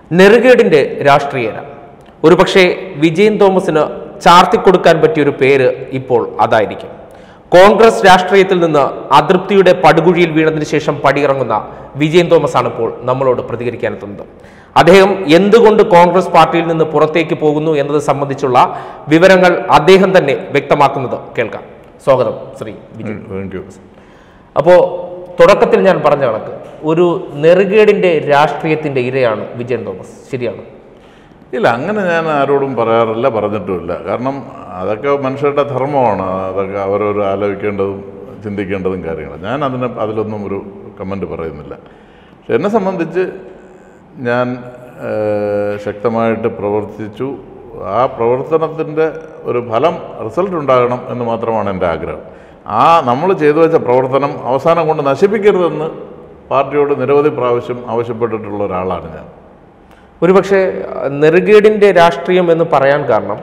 നെറുകേടിന്റെ രാഷ്ട്രീയത ഒരുപക്ഷെ വിജയൻ തോമസിന് ചാർത്തിക്കൊടുക്കാൻ പറ്റിയൊരു പേര് ഇപ്പോൾ അതായിരിക്കും കോൺഗ്രസ് രാഷ്ട്രീയത്തിൽ നിന്ന് അതൃപ്തിയുടെ പടുകുഴിയിൽ വീണതിന് ശേഷം പടിയിറങ്ങുന്ന വിജയൻ തോമസ് ആണ് ഇപ്പോൾ നമ്മളോട് പ്രതികരിക്കാനെത്തുന്നത് അദ്ദേഹം എന്തുകൊണ്ട് കോൺഗ്രസ് പാർട്ടിയിൽ നിന്ന് പുറത്തേക്ക് പോകുന്നു എന്നത് സംബന്ധിച്ചുള്ള വിവരങ്ങൾ അദ്ദേഹം തന്നെ വ്യക്തമാക്കുന്നത് കേൾക്കാം സ്വാഗതം ശ്രീ വിജയൻ താങ്ക് യു അപ്പോൾ തുടക്കത്തിൽ ഞാൻ പറഞ്ഞ കണക്ക് ഒരു നെറുകേടിന്റെ രാഷ്ട്രീയത്തിന്റെ ഇരയാണ് വിജയൻ തോമസ് ശരിയാണ് ഇല്ല അങ്ങനെ ഞാൻ ആരോടും പറയാറില്ല പറഞ്ഞിട്ടുമില്ല കാരണം അതൊക്കെ മനുഷ്യരുടെ ധർമ്മമാണ് അതൊക്കെ അവരവർ ആലോചിക്കേണ്ടതും ചിന്തിക്കേണ്ടതും കാര്യങ്ങൾ ഞാൻ അതിന് അതിലൊന്നും ഒരു കമൻറ്റ് പറയുന്നില്ല പക്ഷെ എന്നെ സംബന്ധിച്ച് ഞാൻ ഏഹ്, ശക്തമായിട്ട് പ്രവർത്തിച്ചു ആ പ്രവർത്തനത്തിൻ്റെ ഒരു ഫലം റിസൾട്ട് ഉണ്ടാകണം എന്ന് മാത്രമാണ് എൻ്റെ ആഗ്രഹം ആ നമ്മൾ ചെയ്തു വെച്ച പ്രവർത്തനം അവസാനം കൊണ്ട് നശിപ്പിക്കരുതെന്ന് പാർട്ടിയോട് നിരവധി പ്രാവശ്യം ആവശ്യപ്പെട്ടിട്ടുള്ള ഒരാളാണ് ഞാൻ ഒരുപക്ഷെ അഹ്, നെറുകേടിന്റെ രാഷ്ട്രീയം എന്ന് പറയാൻ കാരണം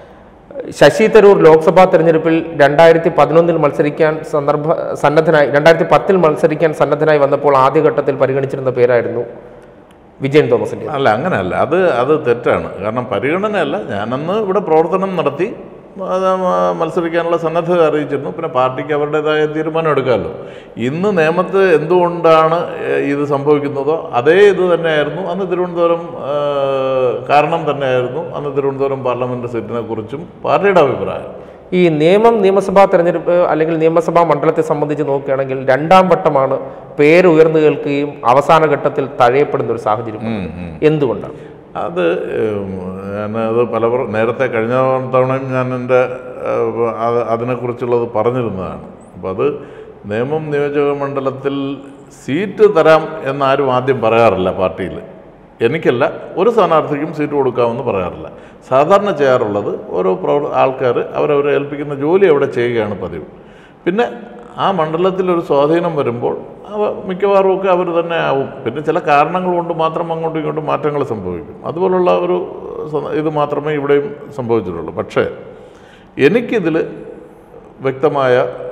ശശി തരൂർ ലോക്സഭാ തെരഞ്ഞെടുപ്പിൽ രണ്ടായിരത്തി പതിനൊന്നിൽ മത്സരിക്കാൻ സന്ദർഭ സന്നദ്ധനായി രണ്ടായിരത്തി പത്തിൽ മത്സരിക്കാൻ സന്നദ്ധനായി വന്നപ്പോൾ ആദ്യഘട്ടത്തിൽ പരിഗണിച്ചിരുന്ന പേരായിരുന്നു വിജയൻ തോമസിന്റെ അല്ല അങ്ങനെയല്ല അത് അത് തെറ്റാണ് കാരണം പരിഗണനയല്ല ഞാനന്ന് ഇവിടെ പ്രവർത്തനം നടത്തി അത് മ- മത്സരിക്കാനുള്ള സന്നദ്ധത അറിയിച്ചിരുന്നു പിന്നെ പാർട്ടിക്ക് അവരുടേതായ തീരുമാനം എടുക്കാമല്ലോ ഇന്ന് നിയമത്ത് എന്തുകൊണ്ടാണ് ഏഹ്, ഇത് സംഭവിക്കുന്നതോ അതേ ഇത് തന്നെയായിരുന്നു അന്ന് തിരുവനന്തപുരം ഏഹ്, കാരണം തന്നെയായിരുന്നു അന്ന് തിരുവനന്തപുരം പാർലമെൻറ്റ് സീറ്റിനെ കുറിച്ചും പാർട്ടിയുടെ അഭിപ്രായം ഈ നിയമം നിയമസഭാ തെരഞ്ഞെടുപ്പ് അല്ലെങ്കിൽ നിയമസഭാ മണ്ഡലത്തെ സംബന്ധിച്ച് നോക്കുകയാണെങ്കിൽ രണ്ടാം വട്ടമാണ് പേര് ഉയർന്നു കേൾക്കുകയും അവസാന ഘട്ടത്തിൽ തഴയപ്പെടുന്ന ഒരു സാഹചര്യം എന്തുകൊണ്ടാണ് അത് ഉം, ഞാനത് പല പ്ര- നേരത്തെ കഴിഞ്ഞ തവണയും ഞാൻ എൻ്റെ ഏഹ്, അത് അതിനെക്കുറിച്ചുള്ളത് പറഞ്ഞിരുന്നതാണ് അപ്പോൾ അത് നേമം നിയോജക മണ്ഡലത്തിൽ സീറ്റ് തരാം എന്നാരും ആദ്യം പറയാറില്ല പാർട്ടിയിൽ എനിക്കല്ല ഒരു സ്ഥാനാർത്ഥിക്കും സീറ്റ് കൊടുക്കാമെന്ന് പറയാറില്ല സാധാരണ ചെയ്യാറുള്ളത് ഓരോ പ്രവർ ആൾക്കാർ അവരവരെ ഏൽപ്പിക്കുന്ന ജോലി അവിടെ ചെയ്യുകയാണ് പതിവ് പിന്നെ ആ മണ്ഡലത്തിൽ ഒരു സ്വാധീനം വരുമ്പോൾ അവ മിക്കവാറും ഒക്കെ അവർ തന്നെ ആവും പിന്നെ ചില കാരണങ്ങൾ കൊണ്ട് മാത്രം അങ്ങോട്ടും ഇങ്ങോട്ടും മാറ്റങ്ങൾ സംഭവിക്കും അതുപോലുള്ള ഒരു സ- ഇത് മാത്രമേ ഇവിടെയും സംഭവിച്ചിട്ടുള്ളൂ പക്ഷേ എനിക്കിതിൽ വ്യക്തമായ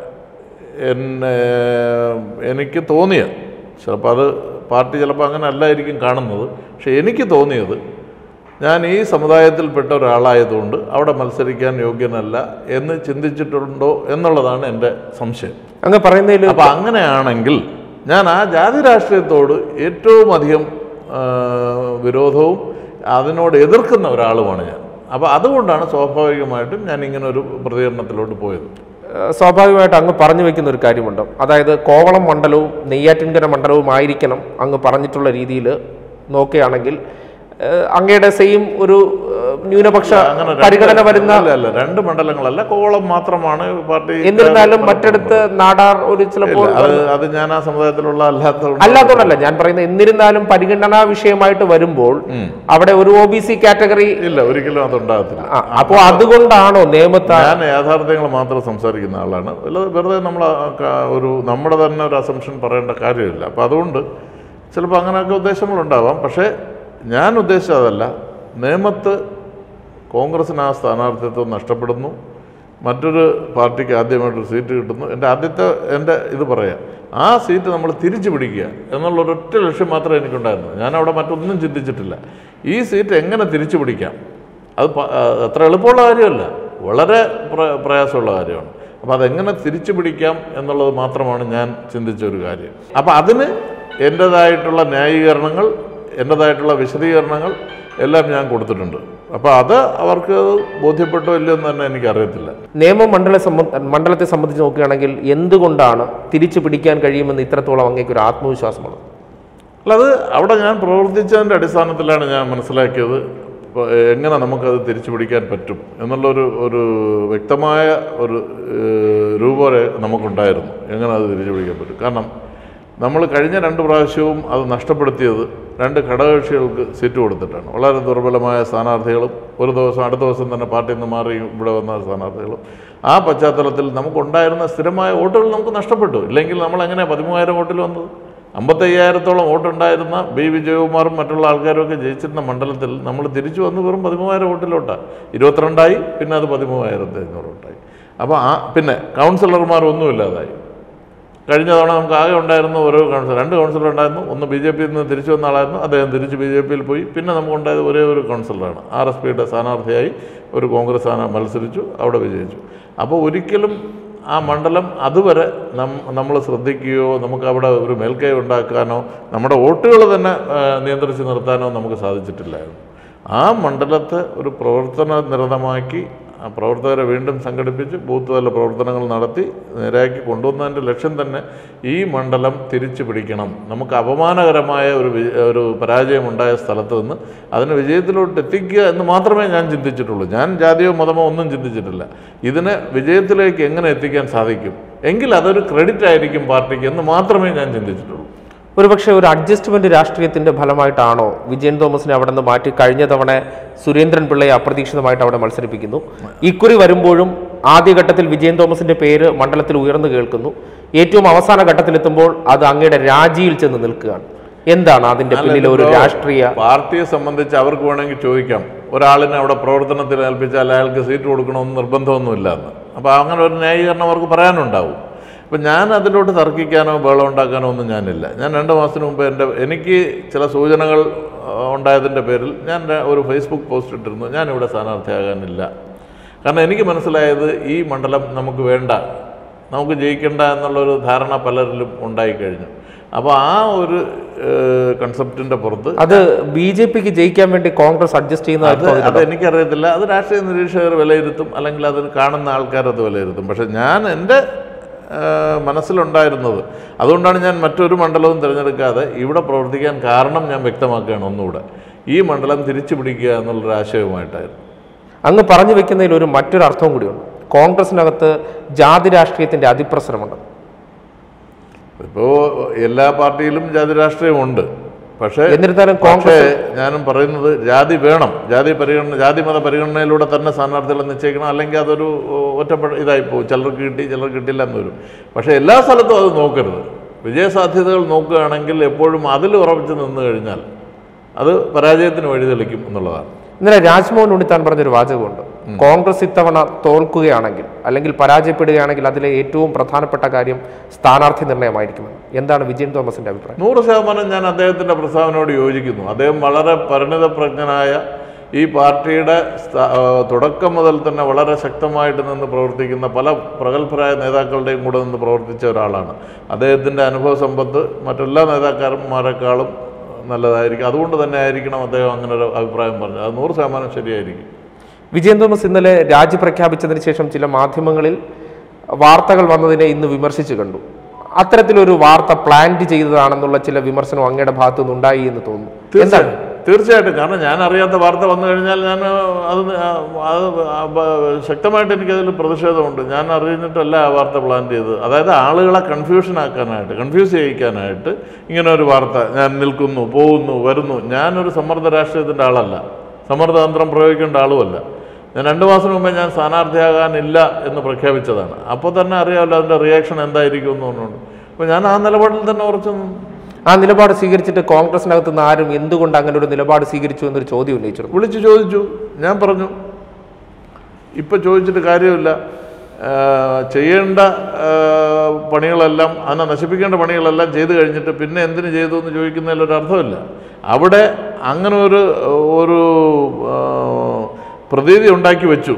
എന്നെ എനിക്ക് തോന്നിയ ചിലപ്പോൾ അത് പാർട്ടി ചിലപ്പോൾ അങ്ങനെ അല്ലായിരിക്കും കാണുന്നത് പക്ഷേ എനിക്ക് തോന്നിയത് ഞാൻ ഈ സമുദായത്തിൽപ്പെട്ട ഒരാളായതുകൊണ്ട് അവിടെ മത്സരിക്കാൻ യോഗ്യനല്ല എന്ന് ചിന്തിച്ചിട്ടുണ്ടോ എന്നുള്ളതാണ് എൻ്റെ സംശയം അങ്ങ് പറയുന്നതിൽ അപ്പൊ അങ്ങനെയാണെങ്കിൽ ഞാൻ ആ ജാതി രാഷ്ട്രീയത്തോട് ഏറ്റവും അധികം ആ, വിരോധവും അതിനോട് എതിർക്കുന്ന ഒരാളുമാണ് ഞാൻ അപ്പൊ അതുകൊണ്ടാണ് സ്വാഭാവികമായിട്ടും ഞാൻ ഇങ്ങനെ ഒരു പ്രതികരണത്തിലോട്ട് പോയത് ഏഹ് സ്വാഭാവികമായിട്ട് അങ്ങ് പറഞ്ഞു വെക്കുന്ന ഒരു കാര്യമുണ്ട് അതായത് കോവളം മണ്ഡലവും നെയ്യാറ്റിൻകര മണ്ഡലവും ആയിരിക്കണം അങ്ങ് പറഞ്ഞിട്ടുള്ള രീതിയിൽ നോക്കുകയാണെങ്കിൽ ഏഹ് അങ്ങയുടെ സെയിം ഒരു ഏഹ് ന്യൂനപക്ഷ അങ്ങനെ രണ്ട് പരിഗണന വരുന്ന അല്ല അല്ല രണ്ട് മണ്ഡലങ്ങളല്ല കോവളം മാത്രമാണ് പാർട്ടി എന്നിരുന്നാലും മറ്റടുത്ത് നാടാർ ഒരു ചിലപ്പോൾ ഇല്ല, അത് അത് ഞാൻ ആ സമുദായത്തിലുള്ള അല്ലാത്തതുകൊണ്ട് അല്ലാത്തതുകൊണ്ടല്ല ഞാൻ പറയുന്നത് എന്നിരുന്നാലും പരിഗണനാ വിഷയമായിട്ട് വരുമ്പോൾ അവിടെ ഒരു ഒ ബി സി കാറ്റഗറി ഇല്ല ഒരിക്കലും അതുണ്ടാകത്തില്ല അപ്പോൾ അതുകൊണ്ടാണോ നിയമത്തെ ഞാൻ യാഥാർത്ഥ്യങ്ങൾ മാത്രം സംസാരിക്കുന്ന ആളാണ് അല്ലാതെ വെറുതെ നമ്മൾ ആ ക- ഒരു നമ്മുടെ തന്നെ ഒരു അസംഷൻ പറയേണ്ട കാര്യമില്ല അപ്പം അതുകൊണ്ട് ചിലപ്പോൾ അങ്ങനെയൊക്കെ ഉദ്ദേശങ്ങളുണ്ടാവാം പക്ഷേ ഞാൻ ഉദ്ദേശിച്ചതല്ല നിയമത്ത് കോൺഗ്രസിന് ആ സ്ഥാനാർത്ഥിത്വം നഷ്ടപ്പെടുന്നു മറ്റൊരു പാർട്ടിക്ക് ആദ്യമായിട്ടൊരു സീറ്റ് കിട്ടുന്നു എൻ്റെ ആദ്യത്തെ എൻ്റെ ഇത് പറയാം ആ സീറ്റ് നമ്മൾ തിരിച്ചു പിടിക്കുക എന്നുള്ള ഒരൊറ്റ ലക്ഷ്യം മാത്രമേ എനിക്കുണ്ടായിരുന്നു ഞാൻ അവിടെ മറ്റൊന്നും ചിന്തിച്ചിട്ടില്ല ഈ സീറ്റ് എങ്ങനെ തിരിച്ചു പിടിക്കാം അത് പ- ആ, അത്ര എളുപ്പമുള്ള കാര്യമല്ല വളരെ പ്ര- പ്രയാസമുള്ള കാര്യമാണ് അപ്പോൾ അതെങ്ങനെ തിരിച്ചു പിടിക്കാം എന്നുള്ളത് മാത്രമാണ് ഞാൻ ചിന്തിച്ച ഒരു കാര്യം അപ്പോൾ അതിന് എൻ്റേതായിട്ടുള്ള ന്യായീകരണങ്ങൾ എൻ്റേതായിട്ടുള്ള വിശദീകരണങ്ങൾ എല്ലാം ഞാൻ കൊടുത്തിട്ടുണ്ട് അപ്പോൾ അത് അവർക്ക് ബോധ്യപ്പെട്ടോ ഇല്ലയോ എന്ന് തന്നെ എനിക്കറിയത്തില്ല നിയമ മണ്ഡല സംബ- മണ്ഡലത്തെ സംബന്ധിച്ച് നോക്കുകയാണെങ്കിൽ എന്തുകൊണ്ടാണ് തിരിച്ചു പിടിക്കാൻ കഴിയുമെന്ന് ഇത്രത്തോളം അങ്ങേക്ക് ഒരു ആത്മവിശ്വാസമാണ് അല്ല അത് അവിടെ ഞാൻ പ്രവർത്തിച്ചതിൻ്റെ അടിസ്ഥാനത്തിലാണ് ഞാൻ മനസ്സിലാക്കിയത് ഇപ്പൊ എങ്ങനെ നമുക്കത് തിരിച്ചു പിടിക്കാൻ പറ്റും എന്നുള്ളൊരു ഒരു വ്യക്തമായ ഒരു ഏഹ്, രൂപരെ നമുക്കുണ്ടായിരുന്നു എങ്ങനെ അത് തിരിച്ചു പിടിക്കാൻ പറ്റും കാരണം നമ്മൾ കഴിഞ്ഞ രണ്ട് പ്രാവശ്യവും അത് നഷ്ടപ്പെടുത്തിയത് രണ്ട് ഘടകകക്ഷികൾക്ക് സീറ്റ് കൊടുത്തിട്ടാണ് വളരെ ദുർബലമായ സ്ഥാനാർത്ഥികളും ഒരു ദിവസം അടുത്ത ദിവസം തന്നെ പാർട്ടിയിൽ നിന്ന് മാറി ഇവിടെ വന്ന സ്ഥാനാർത്ഥികളും ആ പശ്ചാത്തലത്തിൽ നമുക്കുണ്ടായിരുന്ന സ്ഥിരമായ വോട്ടുകൾ നമുക്ക് നഷ്ടപ്പെട്ടു ഇല്ലെങ്കിൽ നമ്മൾ എങ്ങനെ പതിമൂവായിരം വോട്ടിൽ വന്നത് അമ്പത്തയ്യായിരത്തോളം വോട്ടുണ്ടായിരുന്ന ബി വിജയകുമാറും മറ്റുള്ള ആൾക്കാരും ഒക്കെ ജയിച്ചിരുന്ന മണ്ഡലത്തിൽ നമ്മൾ തിരിച്ചു വന്ന് വെറും പതിമൂവായിരം വോട്ടിലോട്ടാണ് ഇരുപത്തിരണ്ടായി പിന്നെ അത് പതിമൂവായിരത്തി അഞ്ഞൂറ് വോട്ടായി അപ്പോൾ ആ പിന്നെ കൗൺസിലർമാർ ഒന്നുമില്ലാതായി കഴിഞ്ഞ തവണ നമുക്ക് ആകെ ഉണ്ടായിരുന്ന ഓരോ കൗൺസിലർ രണ്ട് കൗൺസിലർ ഉണ്ടായിരുന്നു ഒന്ന് ബി ജെ പിയിൽ നിന്ന് തിരിച്ചു വന്ന ആളായിരുന്നു അദ്ദേഹം തിരിച്ച് ബി ജെ പിയിൽ പോയി പിന്നെ നമുക്കുണ്ടായത് ഒരേ ഒരു കൗൺസിലറാണ് ആർ എസ് പിയുടെ സ്ഥാനാർത്ഥിയായി ഒരു കോൺഗ്രസ് സ്ഥാനം മത്സരിച്ചു അവിടെ വിജയിച്ചു അപ്പോൾ ഒരിക്കലും ആ മണ്ഡലം അതുവരെ നം നമ്മൾ ശ്രദ്ധിക്കുകയോ നമുക്ക് അവിടെ ഒരു മേൽക്കൈ ഉണ്ടാക്കാനോ നമ്മുടെ വോട്ടുകൾ തന്നെ ആ, നിയന്ത്രിച്ച് നിർത്താനോ നമുക്ക് സാധിച്ചിട്ടില്ലായിരുന്നു ആ മണ്ഡലത്തെ ഒരു പ്രവർത്തന നിരതമാക്കി ആ പ്രവർത്തകരെ വീണ്ടും സംഘടിപ്പിച്ച് ബൂത്ത് തല പ്രവർത്തനങ്ങൾ നടത്തി നേരാക്കി കൊണ്ടുവന്നതിൻ്റെ ലക്ഷ്യം തന്നെ ഈ മണ്ഡലം തിരിച്ചു പിടിക്കണം നമുക്ക് അപമാനകരമായ ഒരു വി- ഒരു പരാജയമുണ്ടായ സ്ഥലത്ത് നിന്ന് അതിന് വിജയത്തിലോട്ട് എത്തിക്കുക എന്ന് മാത്രമേ ഞാൻ ചിന്തിച്ചിട്ടുള്ളൂ ഞാൻ ജാതിയോ മതമോ ഒന്നും ചിന്തിച്ചിട്ടില്ല ഇതിനെ വിജയത്തിലേക്ക് എങ്ങനെ എത്തിക്കാൻ സാധിക്കും എങ്കിൽ അതൊരു ക്രെഡിറ്റ് ആയിരിക്കും പാർട്ടിക്ക് എന്ന് മാത്രമേ ഞാൻ ചിന്തിച്ചിട്ടുള്ളൂ ഒരുപക്ഷെ ഒരു അഡ്ജസ്റ്റ്മെന്റ് രാഷ്ട്രീയത്തിന്റെ ഫലമായിട്ടാണോ വിജയൻ തോമസിനെ അവിടെ നിന്ന് മാറ്റി കഴിഞ്ഞ തവണ സുരേന്ദ്രൻ പിള്ളയെ അപ്രതീക്ഷിതമായിട്ട് അവിടെ മത്സരിപ്പിക്കുന്നു ഇക്കുറി വരുമ്പോഴും ആദ്യഘട്ടത്തിൽ വിജയൻ തോമസിന്റെ പേര് മണ്ഡലത്തിൽ ഉയർന്നു കേൾക്കുന്നു ഏറ്റവും അവസാന ഘട്ടത്തിലെത്തുമ്പോൾ അത് അങ്ങയുടെ രാജിയിൽ ചെന്ന് നിൽക്കുകയാണ് എന്താണ് അതിന്റെ പിന്നിലെ ഒരു ഇതിപ്പോ രാഷ്ട്രീയ പാർട്ടിയെ സംബന്ധിച്ച് അവർക്ക് വേണമെങ്കിൽ ചോദിക്കാം ഒരാളിനെ അവിടെ പ്രവർത്തനത്തിൽ ഏൽപ്പിച്ചാൽ അയാൾക്ക് സീറ്റ് കൊടുക്കണമെന്ന് നിർബന്ധമൊന്നുമില്ല എന്ന് അപ്പോൾ അങ്ങനെ ഒരു ന്യായീകരണം അവർക്ക് പറയാനുണ്ടാവും അപ്പം ഞാൻ അതിലോട്ട് തർക്കിക്കാനോ ബഹളം ഉണ്ടാക്കാനോ ഒന്നും ഞാനില്ല ഞാൻ രണ്ട് മാസത്തിന് മുമ്പ് എൻ്റെ എനിക്ക് ചില സൂചനകൾ ആ, ഉണ്ടായതിൻ്റെ പേരിൽ ഞാൻ ര- ഒരു ഫേസ്ബുക്ക് പോസ്റ്റ് ഇട്ടിരുന്നു ഞാനിവിടെ സ്ഥാനാർത്ഥിയാകാനില്ല കാരണം എനിക്ക് മനസ്സിലായത് ഈ മണ്ഡലം നമുക്ക് വേണ്ട നമുക്ക് ജയിക്കണ്ട എന്നുള്ളൊരു ധാരണ പലരിലും ഉണ്ടായിക്കഴിഞ്ഞു അപ്പോൾ ആ ഒരു കൺസെപ്റ്റിൻ്റെ പുറത്ത് അത് ബി ജെ പിക്ക് ജയിക്കാൻ വേണ്ടി കോൺഗ്രസ് അഡ്ജസ്റ്റ് അത് ചെയ്യുന്നതായിട്ട് അത് എനിക്കറിയത്തില്ല അത് രാഷ്ട്രീയ നിരീക്ഷകർ വിലയിരുത്തും അല്ലെങ്കിൽ അത് കാണുന്ന ആൾക്കാർ അത് വിലയിരുത്തും പക്ഷെ ഞാൻ എൻ്റെ ആ, മനസ്സിലുണ്ടായിരുന്നത് അതുകൊണ്ടാണ് ഞാൻ മറ്റൊരു മണ്ഡലവും തിരഞ്ഞെടുക്കാതെ ഇവിടെ പ്രവർത്തിക്കാൻ കാരണം ഞാൻ വ്യക്തമാക്കുകയാണ് ഒന്നുകൂടെ ഈ മണ്ഡലം തിരിച്ചു പിടിക്കുക എന്നുള്ളൊരു ആശയവുമായിട്ടായിരുന്നു അങ്ങ് പറഞ്ഞു വെക്കുന്നതിൽ ഒരു മറ്റൊരു അർത്ഥവും കൂടിയുണ്ട് കോൺഗ്രസിനകത്ത് ജാതി രാഷ്ട്രീയത്തിന്റെ അതിപ്രസരമുണ്ട് ഇപ്പോൾ എല്ലാ പാർട്ടിയിലും ജാതി രാഷ്ട്രീയമുണ്ട് പക്ഷേ എന്നിരുന്നാലും പക്ഷേ കോൺഗ്രസ് ഞാനും പറയുന്നത് ജാതി വേണം ജാതി പരിഗണന ജാതി മത പരിഗണനയിലൂടെ തന്നെ സ്ഥാനാർത്ഥികളെ നിശ്ചയിക്കണം അല്ലെങ്കിൽ അതൊരു ഒറ്റപ്പെട്ട ഇതായി പോകും ചിലർക്ക് കിട്ടി ചിലർക്ക് കിട്ടില്ല എന്ന് വരും പക്ഷേ എല്ലാ സ്ഥലത്തും അത് നോക്കരുത് വിജയസാധ്യതകൾ നോക്കുകയാണെങ്കിൽ എപ്പോഴും അതിൽ ഉറപ്പിച്ച് നിന്ന് കഴിഞ്ഞാൽ അത് പരാജയത്തിന് വഴിതെളിക്കും എന്നുള്ളതാണ് ഇന്നലെ രാജ്മോഹൻ ഉണ്ണിത്താൻ പറഞ്ഞൊരു വാചകമുണ്ട് കോൺഗ്രസ് ഇത്തവണ തോൽക്കുകയാണെങ്കിൽ അല്ലെങ്കിൽ പരാജയപ്പെടുകയാണെങ്കിൽ അതിലെ ഏറ്റവും പ്രധാനപ്പെട്ട കാര്യം സ്ഥാനാർത്ഥി നിർണയമായിരിക്കുമെന്ന് എന്താണ് വിജയൻ തോമസിന്റെ അഭിപ്രായം നൂറ് ശതമാനം ഞാൻ അദ്ദേഹത്തിൻ്റെ പ്രസ്താവനയോട് യോജിക്കുന്നു അദ്ദേഹം വളരെ പരിണിതപ്രജ്ഞനായ ഈ പാർട്ടിയുടെ സ്ഥാ- ആ, തുടക്കം മുതൽ തന്നെ വളരെ ശക്തമായിട്ട് നിന്ന് പ്രവർത്തിക്കുന്ന പല പ്രഗത്ഭരായ നേതാക്കളുടെയും കൂടെ നിന്ന് പ്രവർത്തിച്ച ഒരാളാണ് അദ്ദേഹത്തിൻ്റെ അനുഭവ സമ്പത്ത് മറ്റെല്ലാ നേതാക്കന്മാരെക്കാളും നല്ലതായിരിക്കും അതുകൊണ്ട് തന്നെ ആയിരിക്കണം അദ്ദേഹം അങ്ങനെ ഒരു അഭിപ്രായം പറഞ്ഞത് അത് നൂറ് ശതമാനം ശരിയായിരിക്കും വിജയൻ തോമസ് ഇന്നലെ രാജി പ്രഖ്യാപിച്ചതിന് ശേഷം ചില മാധ്യമങ്ങളിൽ വാർത്തകൾ വന്നതിനെ ഇന്ന് വിമർശിച്ചു കണ്ടു അത്തരത്തിലൊരു വാർത്ത പ്ലാന്റ് ചെയ്തതാണെന്നുള്ള ചില വിമർശനം അങ്ങയുടെ ഭാഗത്തു നിന്നുണ്ടായി എന്ന് തോന്നുന്നു എന്താണ് തീർച്ചയായിട്ടും കാരണം ഞാൻ അറിയാത്ത വാർത്ത വന്നു കഴിഞ്ഞാൽ ഞാൻ അത് അത് ബ- ശക്തമായിട്ട് എനിക്കതിൽ പ്രതിഷേധമുണ്ട് ഞാൻ അറിഞ്ഞിട്ടല്ല ആ വാർത്ത പ്ലാൻ ചെയ്തത് അതായത് ആളുകളെ കൺഫ്യൂഷൻ ആക്കാനായിട്ട് കൺഫ്യൂസ് ചെയ്യിക്കാനായിട്ട് ഇങ്ങനെ ഒരു വാർത്ത ഞാൻ നിൽക്കുന്നു പോകുന്നു വരുന്നു ഞാനൊരു സമ്മർദ്ദ രാഷ്ട്രീയത്തിൻ്റെ ആളല്ല സമ്മർദ്ദതന്ത്രം പ്രയോഗിക്കേണ്ട ആളുമല്ല ഞാൻ രണ്ട് മാസം മുമ്പേ ഞാൻ സ്ഥാനാർത്ഥിയാകാനില്ല എന്ന് പ്രഖ്യാപിച്ചതാണ് അപ്പോൾ തന്നെ അറിയാമല്ലോ അതിൻ്റെ റിയാക്ഷൻ എന്തായിരിക്കും എന്ന് പറഞ്ഞുകൊണ്ട് അപ്പോൾ ഞാൻ ആ നിലപാടിൽ തന്നെ ഉറച്ചു നിന്നു ആ നിലപാട് സ്വീകരിച്ചിട്ട് കോൺഗ്രസിനകത്ത് നിന്ന് ആരും എന്തുകൊണ്ട് അങ്ങനെ ഒരു നിലപാട് സ്വീകരിച്ചു എന്നൊരു ചോദ്യം ഉന്നയിച്ചിരുന്നു വിളിച്ചു ചോദിച്ചു ഞാൻ പറഞ്ഞു ഇപ്പം ചോദിച്ചിട്ട് കാര്യമില്ല ആ, ചെയ്യേണ്ട ആ, പണികളെല്ലാം അതിനെ നശിപ്പിക്കേണ്ട പണികളെല്ലാം ചെയ്തു കഴിഞ്ഞിട്ട് പിന്നെ എന്തിനു ചെയ്തു എന്ന് ചോദിക്കുന്നതിൽ ഒരു അർത്ഥമില്ല അവിടെ അങ്ങനെ ഒരു ഒരു ആ, പ്രതീതി ഉണ്ടാക്കി വെച്ചു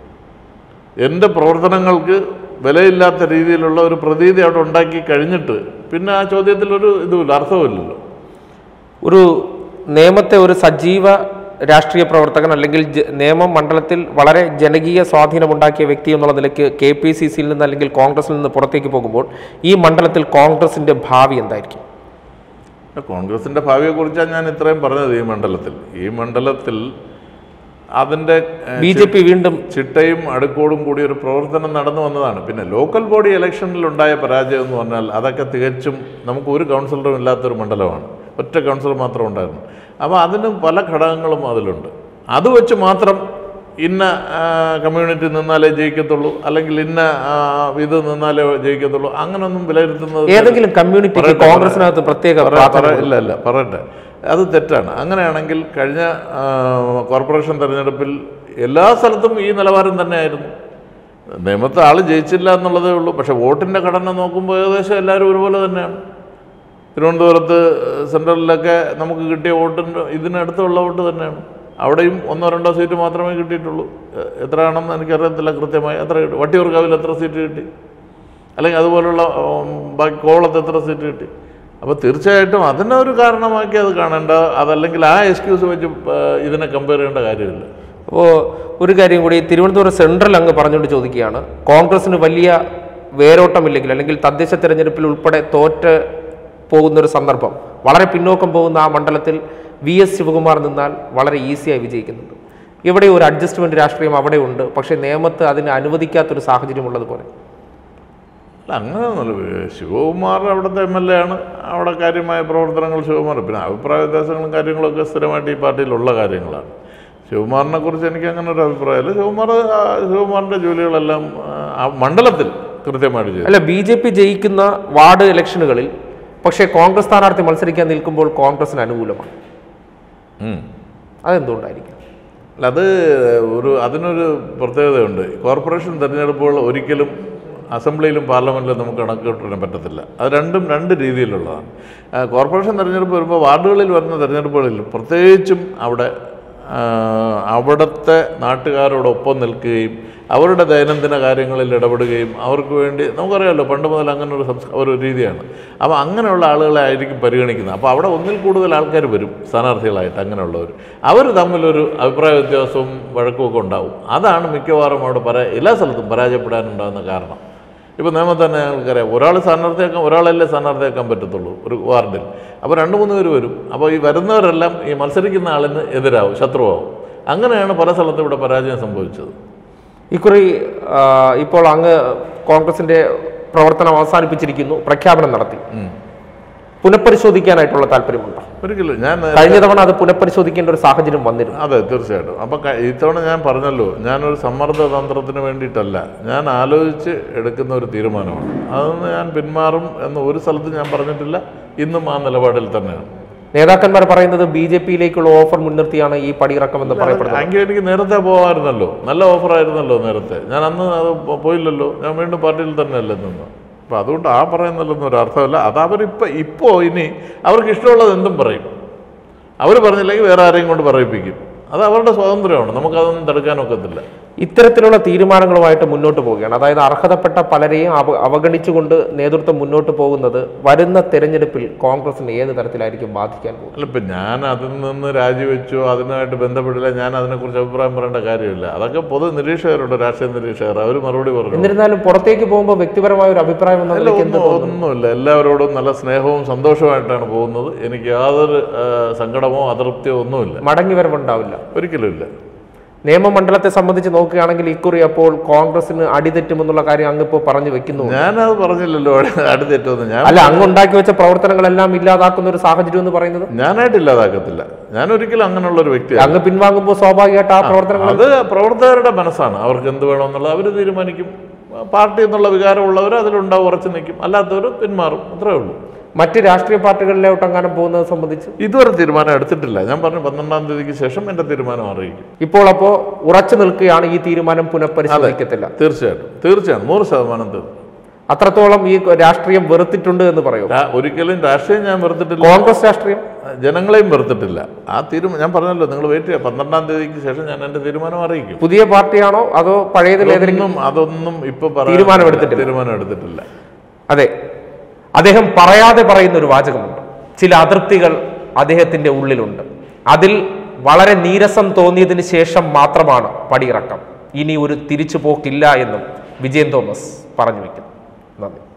എൻ്റെ പ്രവർത്തനങ്ങൾക്ക് വിലയില്ലാത്ത രീതിയിലുള്ള ഒരു പ്രതീതി അവിടെ ഉണ്ടാക്കി കഴിഞ്ഞിട്ട് പിന്നെ ആ ചോദ്യത്തിലൊരു ഇതുമില്ല അർത്ഥമില്ലല്ലോ ഒരു നിയമത്തെ ഒരു സജീവ രാഷ്ട്രീയ പ്രവർത്തകൻ അല്ലെങ്കിൽ ജ- നിയമം മണ്ഡലത്തിൽ വളരെ ജനകീയ സ്വാധീനമുണ്ടാക്കിയ വ്യക്തി എന്നുള്ള നിലയ്ക്ക് കെ പി സി സിയിൽ നിന്ന് അല്ലെങ്കിൽ കോൺഗ്രസിൽ നിന്ന് പുറത്തേക്ക് പോകുമ്പോൾ ഈ മണ്ഡലത്തിൽ കോൺഗ്രസിന്റെ ഭാവി എന്തായിരിക്കും കോൺഗ്രസിന്റെ ഭാവിയെക്കുറിച്ചാണ് ഞാൻ ഇത്രയും പറഞ്ഞത് ഈ മണ്ഡലത്തിൽ ഈ മണ്ഡലത്തിൽ അതിൻ്റെ ഏഹ്, ബി ജെ പി വീണ്ടും ചിട്ടയും അടുക്കോടും കൂടി ഒരു പ്രവർത്തനം നടന്നു വന്നതാണ് പിന്നെ ലോക്കൽ ബോഡി ഇലക്ഷനിൽ ഉണ്ടായ പരാജയം എന്ന് പറഞ്ഞാൽ അതൊക്കെ തികച്ചും നമുക്ക് ഒരു കൗൺസിലറും ഇല്ലാത്തൊരു മണ്ഡലമാണ് ഒറ്റ കൗൺസിലർ മാത്രം ഉണ്ടായിരുന്നു അപ്പോൾ അതിനും പല ഘടകങ്ങളും അതിലുണ്ട് അത് വെച്ച് മാത്രം ഇന്ന ആ, കമ്മ്യൂണിറ്റി നിന്നാലേ ജയിക്കത്തുള്ളൂ അല്ലെങ്കിൽ ഇന്ന ആ, ഇത് നിന്നാലേ ജയിക്കത്തുള്ളൂ അങ്ങനൊന്നും വിലയിരുത്തുന്നത് ഏതെങ്കിലും കമ്മ്യൂണിറ്റിക്ക് പറയട്ടെ, കോൺഗ്രസിനകത്ത് പ്രത്യേക പറ- പ്രാധാന്യം പറ- ഇല്ല ഇല്ല പറയട്ടെ അത് തെറ്റാണ് അങ്ങനെയാണെങ്കിൽ കഴിഞ്ഞ ആ, കോർപ്പറേഷൻ തെരഞ്ഞെടുപ്പിൽ എല്ലാ സ്ഥലത്തും ഈ നിലവാരം തന്നെയായിരുന്നു നേമത്തെ ആൾ ജയിച്ചില്ല എന്നുള്ളതേ ഉള്ളൂ പക്ഷെ വോട്ടിൻ്റെ ഘടന നോക്കുമ്പോൾ ഏകദേശം എല്ലാവരും ഒരുപോലെ തന്നെയാണ് തിരുവനന്തപുരത്ത് സെൻട്രലിലൊക്കെ നമുക്ക് കിട്ടിയ വോട്ടിൻ്റെ ഇതിനടുത്തുള്ള വോട്ട് തന്നെയാണ് അവിടെയും ഒന്നോ രണ്ടോ സീറ്റ് മാത്രമേ കിട്ടിയിട്ടുള്ളൂ എ- എത്രയാണെന്ന് എനിക്കറിയത്തില്ല കൃത്യമായി എത്ര കിട്ടി വട്ടിയൂർക്കാവിൽ എത്ര സീറ്റ് കിട്ടി അല്ലെങ്കിൽ അതുപോലുള്ള ഉം, ബാക്കി കോവളത്ത് എത്ര സീറ്റ് കിട്ടി അപ്പോൾ തീർച്ചയായിട്ടും അതിനെ ഒരു കാരണമാക്കി അത് കാണേണ്ട അതല്ലെങ്കിൽ ആ എക്സ്ക്യൂസ് വെച്ച് ആ, ഇതിനെ കമ്പയർ ചെയ്യേണ്ട കാര്യമില്ല അപ്പോൾ ഒരു കാര്യം കൂടി തിരുവനന്തപുരം സെൻട്രൽ അങ്ങ് പറഞ്ഞുകൊണ്ട് ചോദിക്കുകയാണ് കോൺഗ്രസിന് വലിയ വേരോട്ടമില്ലെങ്കിൽ അല്ലെങ്കിൽ തദ്ദേശ തെരഞ്ഞെടുപ്പിൽ ഉൾപ്പെടെ തോറ്റ് പോകുന്ന ഒരു സന്ദർഭം വളരെ പിന്നോക്കം പോകുന്ന ആ മണ്ഡലത്തിൽ വി എസ് ശിവകുമാർ നിന്നാൽ വളരെ ഈസിയായി വിജയിക്കുന്നുണ്ട് ഇവിടെ ഒരു അഡ്ജസ്റ്റ്മെന്റ് രാഷ്ട്രീയം അവിടെ ഉണ്ട് പക്ഷേ നിയമത്ത് അതിന് അനുവദിക്കാത്തൊരു സാഹചര്യം ഉള്ളതുപോലെ അല്ല അങ്ങനെയൊന്നുമല്ല ശിവകുമാർ അവിടുത്തെ എം എൽ എ ആണ് അവിടെ കാര്യമായ പ്രവർത്തനങ്ങൾ ശിവകുമാർ പിന്നെ അഭിപ്രായ വ്യത്യാസങ്ങളും കാര്യങ്ങളൊക്കെ സ്ഥിരമായിട്ട് ഈ പാർട്ടിയിലുള്ള കാര്യങ്ങളാണ് ശിവകുമാറിനെ കുറിച്ച് എനിക്ക് അങ്ങനെ ഒരു അഭിപ്രായമില്ല ശിവകുമാർ ആ, ശിവകുമാറിൻ്റെ ജോലികളെല്ലാം ആ, മണ്ഡലത്തിൽ കൃത്യമായിട്ട് ചെയ്തു അല്ല ബി ജെ പി ജയിക്കുന്ന വാർഡ് ഇലക്ഷനുകളിൽ പക്ഷേ കോൺഗ്രസ് സ്ഥാനാർത്ഥി മത്സരിക്കാൻ നിൽക്കുമ്പോൾ കോൺഗ്രസിന് അനുകൂലമാണ് ഉം. അതെന്തുകൊണ്ടായിരിക്കും അല്ല അത് ഒരു അതിനൊരു പ്രത്യേകതയുണ്ട് കോർപ്പറേഷൻ തിരഞ്ഞെടുപ്പുകൾ ഒരിക്കലും അസംബ്ലിയിലും പാർലമെന്റിലും നമുക്ക് കണക്കിട്ടിടാൻ പറ്റത്തില്ല അത് രണ്ടും രണ്ട് രീതിയിലുള്ളതാണ് ആ, കോർപ്പറേഷൻ തിരഞ്ഞെടുപ്പ് വരുമ്പോൾ വാർഡുകളിൽ വരുന്ന തിരഞ്ഞെടുപ്പുകളിൽ പ്രത്യേകിച്ചും അവിടെ ആ, അവിടുത്തെ നാട്ടുകാരോടൊപ്പം നിൽക്കുകയും അവരുടെ ദൈനംദിന കാര്യങ്ങളിൽ ഇടപെടുകയും അവർക്ക് വേണ്ടി നമുക്കറിയാമല്ലോ പണ്ട് മുതൽ അങ്ങനെ ഒരു സംസ്ക ഒരു രീതിയാണ് അപ്പോൾ അങ്ങനെയുള്ള ആളുകളെ ആയിരിക്കും പരിഗണിക്കുന്നത് അപ്പോൾ അവിടെ ഒന്നിൽ കൂടുതൽ ആൾക്കാർ വരും സ്ഥാനാർത്ഥികളായിട്ട് അങ്ങനെയുള്ളവർ അവർ തമ്മിലൊരു അഭിപ്രായ വ്യത്യാസവും വഴക്കുമൊക്കെ ഉണ്ടാവും അതാണ് മിക്കവാറും അവിടെ പരാ എല്ലാ സ്ഥലത്തും പരാജയപ്പെടാനുണ്ടാകുന്ന കാരണം ഇപ്പോൾ നിയമം തന്നെ ഞങ്ങൾക്കറിയാം ഒരാൾ സ്ഥാനാർത്ഥിയാക്കാൻ ഒരാളല്ലേ സ്ഥാനാർത്ഥിയാക്കാൻ പറ്റത്തുള്ളൂ ഒരു വാർഡിൽ അപ്പോൾ രണ്ട് മൂന്ന് പേര് വരും അപ്പോൾ ഈ വരുന്നവരെല്ലാം ഈ മത്സരിക്കുന്ന ആളിന് എതിരാവും ശത്രുവാകും അങ്ങനെയാണ് പല സ്ഥലത്തും ഇവിടെ പരാജയം സംഭവിച്ചത് ഇക്കുറി ആ, ഇപ്പോൾ അങ്ങ് കോൺഗ്രസിന്റെ പ്രവർത്തനം അവസാനിപ്പിച്ചിരിക്കുന്നു പ്രഖ്യാപനം നടത്തി ഉം. പുനഃപരിശോധിക്കാനായിട്ടുള്ള താല്പര്യമുണ്ടോ ഒരിക്കലും ഞാൻ കഴിഞ്ഞ തവണ അത് പുനഃപരിശോധിക്കേണ്ട ഒരു സാഹചര്യം വന്നിരുന്നു അതെ തീർച്ചയായിട്ടും അപ്പം ക- ഇത്തവണ ഞാൻ പറഞ്ഞല്ലോ ഞാനൊരു സമ്മർദ്ദ തന്ത്രത്തിന് വേണ്ടിയിട്ടല്ല ഞാൻ ആലോചിച്ച് എടുക്കുന്ന ഒരു തീരുമാനമാണ് അതൊന്ന് ഞാൻ പിന്മാറും എന്ന് ഒരു സ്ഥലത്ത് ഞാൻ പറഞ്ഞിട്ടില്ല ഇന്നും ആ നിലപാടിൽ തന്നെയാണ് നേതാക്കന്മാർ പറയുന്നത് ബി ജെ പിയിലേക്കുള്ള ഓഫർ മുൻനിർത്തിയാണ് ഈ പടിയിറക്കമെന്ന് പറയപ്പെടുന്നത് എങ്കിൽ എനിക്ക് നേരത്തെ പോകാമായിരുന്നല്ലോ നല്ല ഓഫറായിരുന്നല്ലോ നേരത്തെ ഞാൻ അന്ന് അത് പോ- പോയില്ലല്ലോ ഞാൻ വീണ്ടും പാർട്ടിയിൽ തന്നെയല്ലേ നിന്ന് അപ്പം അതുകൊണ്ട് ആ പറയുന്നതിലൊന്നും ഒരു അർത്ഥമില്ല അത് അവരിപ്പോൾ ഇപ്പോൾ ഇനി അവർക്ക് ഇഷ്ടമുള്ളത് എന്തും പറയും അവർ പറഞ്ഞില്ലെങ്കിൽ വേറെ ആരെയും കൊണ്ട് പറയിപ്പിക്കും അത് അവരുടെ സ്വാതന്ത്ര്യമാണ് നമുക്കതൊന്നും തടുക്കാനൊക്കത്തില്ല ഇത്തരത്തിലുള്ള തീരുമാനങ്ങളുമായിട്ട് മുന്നോട്ട് പോവുകയാണ് അതായത് അർഹതപ്പെട്ട പലരെയും അവ- അവഗണിച്ചുകൊണ്ട് നേതൃത്വം മുന്നോട്ട് പോകുന്നത് വരുന്ന തെരഞ്ഞെടുപ്പിൽ കോൺഗ്രസിന് ഏത് തരത്തിലായിരിക്കും ബാധിക്കാൻ പോകുന്നത് അല്ല ഇപ്പം ഞാൻ അതിൽ നിന്ന് രാജിവെച്ചോ അതിനായിട്ട് ബന്ധപ്പെട്ടില്ല ഞാൻ അതിനെക്കുറിച്ച് അഭിപ്രായം പറയേണ്ട കാര്യമില്ല അതൊക്കെ പൊതു നിരീക്ഷകരുണ്ട് രാഷ്ട്രീയ നിരീക്ഷകർ അവർ മറുപടി പറഞ്ഞു എന്നിരുന്നാലും പുറത്തേക്ക് പോകുമ്പോൾ വ്യക്തിപരമായ ഒരു അഭിപ്രായം എന്ന അല്ല നിലയ്ക്ക് എന്ത് ഒന്നും തോന്നുന്നു ഒന്നുമില്ല എല്ലാവരോടും നല്ല സ്നേഹവും സന്തോഷമായിട്ടാണ് പോകുന്നത് എനിക്ക് യാതൊരു ആ, സങ്കടമോ അതൃപ്തിയോ ഒന്നുമില്ല മടങ്ങി വരവുണ്ടാവില്ല ഒരിക്കലും ഇല്ല നിയമമണ്ഡലത്തെ സംബന്ധിച്ച് നോക്കുകയാണെങ്കിൽ ഇക്കുറി അപ്പോൾ കോൺഗ്രസിന് അടിതെറ്റുമെന്നുള്ള കാര്യം അങ്ങ് ഇപ്പോൾ പറഞ്ഞു വെക്കുന്നു ഞാനത് പറഞ്ഞില്ലല്ലോ അടുത്തേറ്റോന്ന് ഞാൻ അല്ല അങ്ങ് ഉണ്ടാക്കി വെച്ച പ്രവർത്തനങ്ങളെല്ലാം ഇല്ലാതാക്കുന്ന ഒരു സാഹചര്യം എന്ന് പറയുന്നത് ഞാനായിട്ട് ഇല്ലാതാക്കത്തില്ല ഞാൻ ഒരിക്കലും അങ്ങനെയുള്ള ഒരു വ്യക്തിയാണ് അങ്ങ് പിൻവാങ്ങുമ്പോൾ സ്വാഭാവികമായിട്ട് ആ പ്രവർത്തനങ്ങൾ അത് പ്രവർത്തകരുടെ മനസ്സാണ് അവർക്ക് എന്ത് വേണമെന്നുള്ളത് അവർ തീരുമാനിക്കും പാർട്ടി എന്നുള്ള വികാരമുള്ളവർ അതിലുണ്ടാവും ഉറച്ചു നിൽക്കും അല്ലാത്തവർ പിന്മാറും അത്രേ ഉള്ളൂ മറ്റ് രാഷ്ട്രീയ പാർട്ടികളിലോട്ടെങ്ങാനും പോകുന്നത് സംബന്ധിച്ച് ഇതുവരെ തീരുമാനം എടുത്തിട്ടില്ല ഞാൻ പറഞ്ഞു പന്ത്രണ്ടാം തീയതിക്ക് ശേഷം എൻ്റെ തീരുമാനം അറിയിക്കും ഇപ്പോൾ അപ്പോൾ ഉറച്ചു നിൽക്കുകയാണ് ഈ തീരുമാനം പുനഃപരിശോധിക്കത്തില്ല തീർച്ചയായിട്ടും തീർച്ചയായും നൂറ് ശതമാനം തീർന്നു അത്രത്തോളം ഈ രാഷ്ട്രീയം വെറുത്തിട്ടുണ്ട് എന്ന് പറയും രാ- ഒരിക്കലും രാഷ്ട്രീയം ഞാൻ വെറുത്തിട്ടില്ല കോൺഗ്രസ് രാഷ്ട്രീയം ജനങ്ങളെയും വെറുത്തിട്ടില്ല ആ തീരുമാനം ഞാൻ പറഞ്ഞല്ലോ നിങ്ങൾ വെയിറ്റ് ചെയ്യാം പന്ത്രണ്ടാം തീയതിക്ക് ശേഷം ഞാൻ എൻ്റെ തീരുമാനം അറിയിക്കും പുതിയ പാർട്ടിയാണോ അതോ പഴയതിൽ ഏതെങ്കിലും അതൊന്നും അതൊന്നും ഇപ്പൊ പറയാൻ- തീരുമാനം എടുത്തിട്ടില്ല. തീരുമാനം എടുത്തിട്ടില്ല അതെ അദ്ദേഹം പറയാതെ പറയുന്ന ഒരു വാചകമുണ്ട് ചില അതൃപ്തികൾ അദ്ദേഹത്തിന്റെ ഉള്ളിലുണ്ട് അതിൽ വളരെ നീരസം തോന്നിയതിന് ശേഷം മാത്രമാണ് പടിയിറക്കം ഇനി ഒരു തിരിച്ചുപോക്കില്ല എന്നും വിജയൻ തോമസ് പറഞ്ഞു വയ്ക്കുന്നു നന്ദി